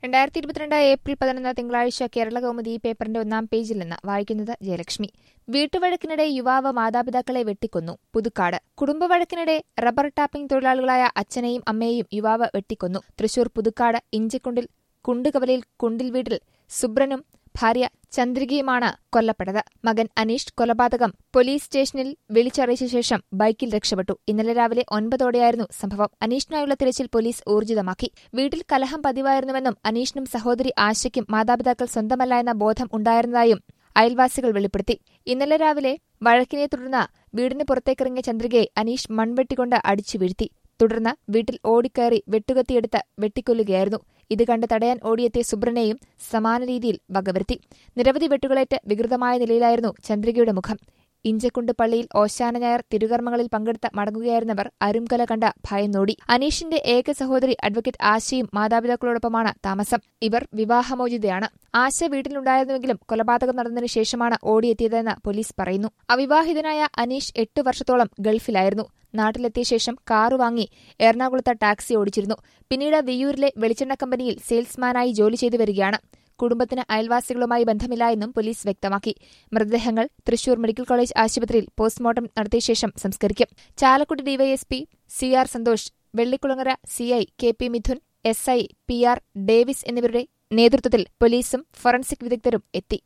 രണ്ടായിരത്തി ഇരുപത്തിരണ്ട് ഏപ്രിൽ പതിനൊന്ന് തിങ്കളാഴ്ച കേരള കൗമുദി പേപ്പറിന്റെ ഒന്നാം പേജിൽ നിന്ന് വായിക്കുന്നത് ജയലക്ഷ്മി വീട്ടുവഴക്കിനിടെ യുവാവ് മാതാപിതാക്കളെ വെട്ടിക്കൊന്നു പുതുക്കാട് കുടുംബവഴക്കിനിടെ റബ്ബർ ടാപ്പിംഗ് തൊഴിലാളികളായ അച്ഛനെയും അമ്മയെയും യുവാവ് വെട്ടിക്കൊന്നു തൃശൂർ പുതുക്കാട് ഇഞ്ചക്കുണ്ടിൽ കുണ്ടുകവലയിൽ കുണ്ടിൽ വീട്ടിൽ സുബ്രനും ഭാര്യ ചന്ദ്രികയുമാണ് കൊല്ലപ്പെട്ടത് മകൻ അനീഷ് കൊലപാതകം പോലീസ് സ്റ്റേഷനിൽ വിളിച്ചറിയിച്ച ശേഷം ബൈക്കിൽ രക്ഷപ്പെട്ടു ഇന്നലെ രാവിലെ ഒൻപതോടെയായിരുന്നു സംഭവം അനീഷിനായുള്ള തിരച്ചിൽ പോലീസ് ഊർജിതമാക്കി വീട്ടിൽ കലഹം പതിവായിരുന്നുവെന്നും അനീഷിനും സഹോദരി ആശയ്ക്കും മാതാപിതാക്കൾ സ്വന്തമല്ല എന്ന ബോധം ഉണ്ടായിരുന്നതായും അയൽവാസികൾ വെളിപ്പെടുത്തി ഇന്നലെ രാവിലെ വഴക്കിനെ തുടർന്ന് വീടിന് പുറത്തേക്കിറങ്ങിയ ചന്ദ്രികയെ അനീഷ് മൺവെട്ടിക്കൊണ്ട് അടിച്ചു വീഴ്ത്തി തുടർന്ന് വീട്ടിൽ ഓടിക്കയറി വെട്ടുകത്തിയെടുത്ത് വെട്ടിക്കൊല്ലുകയായിരുന്നു ഇത് കണ്ട് തടയാൻ ഓടിയെത്തിയ സുബ്രനെയും സമാന രീതിയിൽ വകവരുത്തി നിരവധി വെട്ടുകളേറ്റ് വികൃതമായ നിലയിലായിരുന്നു ചന്ദ്രികയുടെ മുഖം ഇഞ്ചക്കുണ്ട് പള്ളിയിൽ ഓശാന ഞായർ തിരുകർമ്മങ്ങളിൽ പങ്കെടുത്ത് മടങ്ങുകയായിരുന്നവർ അരുംകൊല കണ്ട ഭയന്നോടി അനീഷിന്റെ ഏക സഹോദരി അഡ്വക്കേറ്റ് ആശയും മാതാപിതാക്കളോടൊപ്പമാണ് താമസം ഇവർ വിവാഹമോചിതയാണ് ആശ വീട്ടിലുണ്ടായിരുന്നുവെങ്കിലും കൊലപാതകം നടന്നതിനു ശേഷമാണ് ഓടിയെത്തിയതെന്ന് പോലീസ് പറയുന്നു അവിവാഹിതനായ അനീഷ് എട്ട് വർഷത്തോളം ഗൾഫിലായിരുന്നു നാട്ടിലെത്തിയ ശേഷം കാറു വാങ്ങി എറണാകുളത്ത് ടാക്സി ഓടിച്ചിരുന്നു പിന്നീട് വിയ്യൂരിലെ വെളിച്ചെണ്ണ കമ്പനിയിൽ സെയിൽസ്മാനായി ജോലി ചെയ്തു വരികയാണ് കുടുംബത്തിന് അയൽവാസികളുമായി ബന്ധമില്ല എന്നും പോലീസ് വ്യക്തമാക്കി മൃതദേഹങ്ങൾ തൃശൂർ മെഡിക്കൽ കോളേജ് ആശുപത്രിയിൽ പോസ്റ്റ്മോർട്ടം നടത്തിയ ശേഷം സംസ്കരിക്കും Chalakudy DYSP C R Santhosh Vellikulangara CI K P Mithun S I P R Davis എന്നിവരുടെ നേതൃത്വത്തിൽ പോലീസും ഫോറൻസിക് വിദഗ്ധരും എത്തി